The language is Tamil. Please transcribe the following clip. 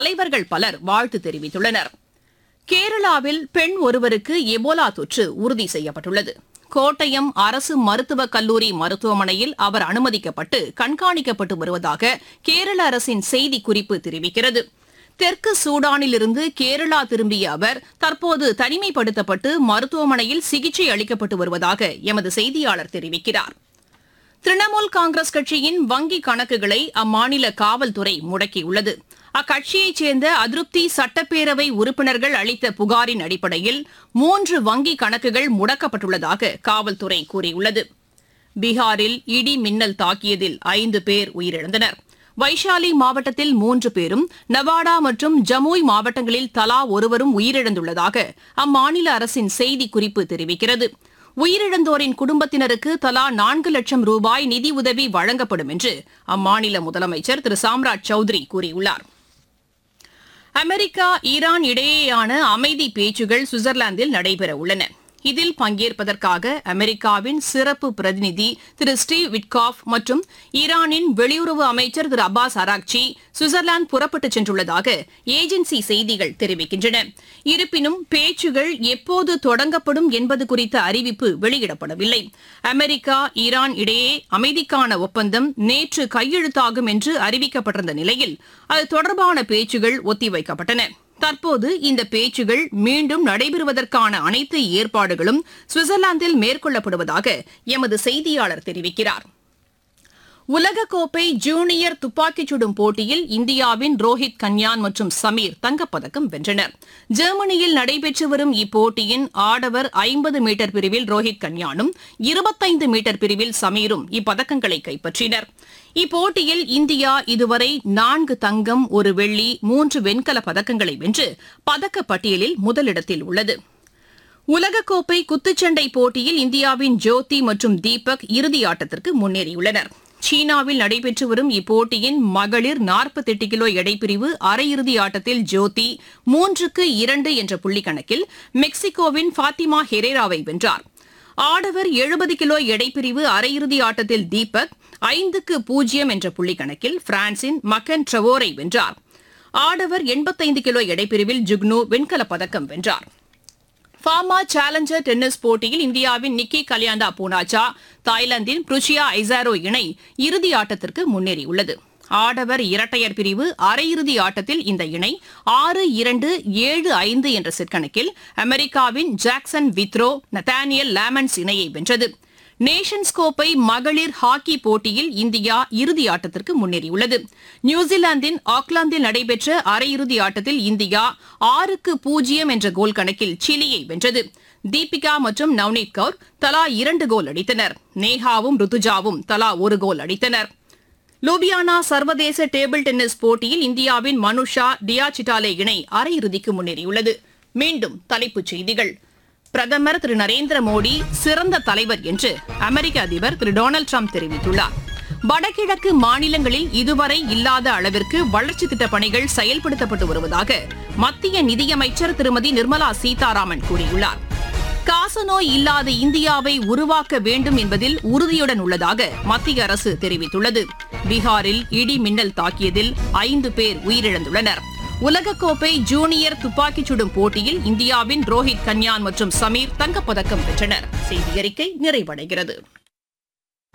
தலைவர்கள் பலர் வாழ்த்து தெரிவித்துள்ளனர் கேரளாவில் பெண் ஒருவருக்கு எபோலா தொற்று உறுதி செய்யப்பட்டுள்ளது கோட்டயம் அரசு மருத்துவக் கல்லூரி மருத்துவமனையில் அவர் அனுமதிக்கப்பட்டு கண்காணிக்கப்பட்டு வருவதாக கேரள அரசின் செய்திக்குறிப்பு தெரிவிக்கிறது தெற்கு சூடானிலிருந்து கேரளா திரும்பிய அவர் தற்போது தனிமைப்படுத்தப்பட்டு மருத்துவமனையில் சிகிச்சை அளிக்கப்பட்டு வருவதாக எமது செய்தியாளர் தெரிவிக்கிறார் திரிணாமுல் காங்கிரஸ் கட்சியின் வங்கி கணக்குகளை அம்மாநில காவல்துறை முடக்கியுள்ளது அக்கட்சியைச் சேர்ந்த அதிருப்தி சட்டப்பேரவை உறுப்பினர்கள் அளித்த புகாரின் அடிப்படையில் மூன்று வங்கி கணக்குகள் முடக்கப்பட்டுள்ளதாக காவல்துறை கூறியுள்ளது பீகாரில் இடி மின்னல் தாக்கியதில் ஐந்து பேர் உயிரிழந்தனர் வைஷாலி மாவட்டத்தில் மூன்று பேரும் நவாடா மற்றும் ஜமுய் மாவட்டங்களில் தலா ஒருவரும் உயிரிழந்துள்ளதாக அம்மாநில அரசின் செய்திக்குறிப்பு தெரிவிக்கிறது உயிரிழந்தோரின் குடும்பத்தினருக்கு தலா நான்கு லட்சம் ரூபாய் நிதி உதவி வழங்கப்படும் என்று அம்மாநில முதலமைச்சர் திரு சாம்ராஜ் சௌத்ரி கூறியுள்ளார் அமெரிக்கா ஈரான் இடையேயான அமைதி பேச்சுகள் சுவிட்சர்லாந்தில் நடைபெற உள்ளன இதில் பங்கேற்பதற்காக அமெரிக்காவின் சிறப்பு பிரதிநிதி திரு ஸ்டீவ் விட்காஃப் மற்றும் ஈரானின் வெளியுறவு அமைச்சர் திரு அப்பாஸ் அராக்சி சுவிட்சர்லாந்து புறப்பட்டுச் சென்றுள்ளதாக ஏஜென்சி செய்திகள் தெரிவிக்கின்றன இருப்பினும் பேச்சுகள் எப்போது தொடங்கப்படும் என்பது குறித்த அறிவிப்பு வெளியிடப்படவில்லை அமெரிக்கா ஈரான் இடையே அமைதிக்கான ஒப்பந்தம் நேற்று கையெழுத்தாகும் என்று அறிவிக்கப்பட்டிருந்த நிலையில் அது தொடர்பான பேச்சுகள் ஒத்திவைக்கப்பட்டன தற்போது இந்த பேச்சுகள் மீண்டும் நடைபெறுவதற்கான அனைத்து ஏற்பாடுகளும் சுவிட்சர்லாந்தில் மேற்கொள்ளப்படுவதாக எமது செய்தியாளர் தெரிவிக்கிறார் உலகக்கோப்பை ஜூனியர் துப்பாக்கிச் சுடும் போட்டியில் இந்தியாவின் ரோஹித் கன்யான் மற்றும் சமீர் தங்கப்பதக்கம் வென்றனர் ஜெர்மனியில் நடைபெற்று வரும் இப்போட்டியின் ஆடவர் ஐம்பது மீட்டர் பிரிவில் ரோஹித் கன்யானும் இருபத்தைந்து மீட்டர் பிரிவில் சமீரும் இப்பதக்கங்களை கைப்பற்றினர் இப்போட்டியில் இந்தியா இதுவரை நான்கு தங்கம் ஒரு வெள்ளி மூன்று வெண்கல பதக்கங்களை வென்று பதக்கப் பட்டியலில் முதலிடத்தில் உள்ளது உலகக்கோப்பை குத்துச்சண்டை போட்டியில் இந்தியாவின் ஜோதி மற்றும் தீபக் இறுதி ஆட்டத்திற்கு முன்னேறியுள்ளனர் சீனாவில் நடைபெற்று வரும் இப்போட்டியின் மகளிர் 48 கிலோ எடைப்பிரிவு அரையிறுதி ஆட்டத்தில் ஜோதி மூன்றுக்கு இரண்டு என்ற புள்ளிக்கணக்கில் மெக்சிகோவின் ஃபாத்திமா ஹெரேராவை வென்றார் ஆடவர் 70 கிலோ எடைப்பிரிவு அரையிறுதி ஆட்டத்தில் தீபக் ஐந்துக்கு பூஜ்ஜியம் என்ற புள்ளிக்கணக்கில் பிரான்சின் மக்கன் ட்ரவோரை வென்றார் ஆடவர் 85 கிலோ எடைப்பிரிவில் ஜுக்னு வெண்கலப் பதக்கம் வென்றார் ஃபார்மா சேலஞ்சர் டென்னிஸ் போட்டியில் இந்தியாவின் நிக்கி கல்யாண்டா பூனாச்சா தாய்லாந்தின் புருச்சியா ஐசாரோ இணை இறுதி ஆட்டத்திற்கு முன்னேறியுள்ளது ஆடவர் இரட்டையர் பிரிவு அரையிறுதி ஆட்டத்தில் இந்த இணை ஆறு இரண்டு ஏழு ஐந்து என்ற செட் கணக்கில் அமெரிக்காவின் ஜாக்சன் வித்ரோ நத்தானியல் லேமன்ஸ் இணையை வென்றது நேஷன்ஸ் கோப்பை மகளிர் ஹாக்கி போட்டியில் இந்தியா இறுதி ஆட்டத்திற்கு முன்னேறியுள்ளது நியூசிலாந்தின் ஆக்லாந்தில் நடைபெற்ற அரையிறுதி ஆட்டத்தில் இந்தியா ஆறுக்கு பூஜ்ஜியம் என்ற கோல் கணக்கில் சிலியை வென்றது தீபிகா மற்றும் நவ்னீத் கவுர் தலா இரண்டு கோல் அடித்தனர் நேஹாவும் ருத்துஜாவும் தலா ஒரு கோல் அடித்தனர் லூபியானா சர்வதேச டேபிள் டென்னிஸ் போட்டியில் இந்தியாவின் மனுஷா டியா சிட்டாலே இணை அரையிறுதிக்கு முன்னேறியுள்ளது மீண்டும் தலைப்புச் செய்திகள் பிரதமர் திரு நரேந்திர மோடி சிறந்த தலைவர் என்று அமெரிக்க அதிபர் திரு டொனால்டு ட்ரம்ப் தெரிவித்துள்ளார் வடகிழக்கு மாநிலங்களில் இதுவரை இல்லாத அளவிற்கு வளர்ச்சி திட்டப் பணிகள் செயல்படுத்தப்பட்டு வருவதாக மத்திய நிதியமைச்சர் திருமதி நிர்மலா சீதாராமன் கூறியுள்ளார் காசநோய் இல்லாத இந்தியாவை உருவாக்க வேண்டும் என்பதில் உறுதியுடன் உள்ளதாக மத்திய அரசு தெரிவித்துள்ளது பீகாரில் இடி மின்னல் தாக்கியதில் ஐந்து பேர் உயிரிழந்துள்ளனர் உலகக்கோப்பை ஜூனியர் துப்பாக்கிச் சுடும் போட்டியில் இந்தியாவின் ரோஹித் கன்யான் மற்றும் சமீர் தங்கப்பதக்கம் வென்றனர் செய்தி அறிக்கை நிறைவடைகிறது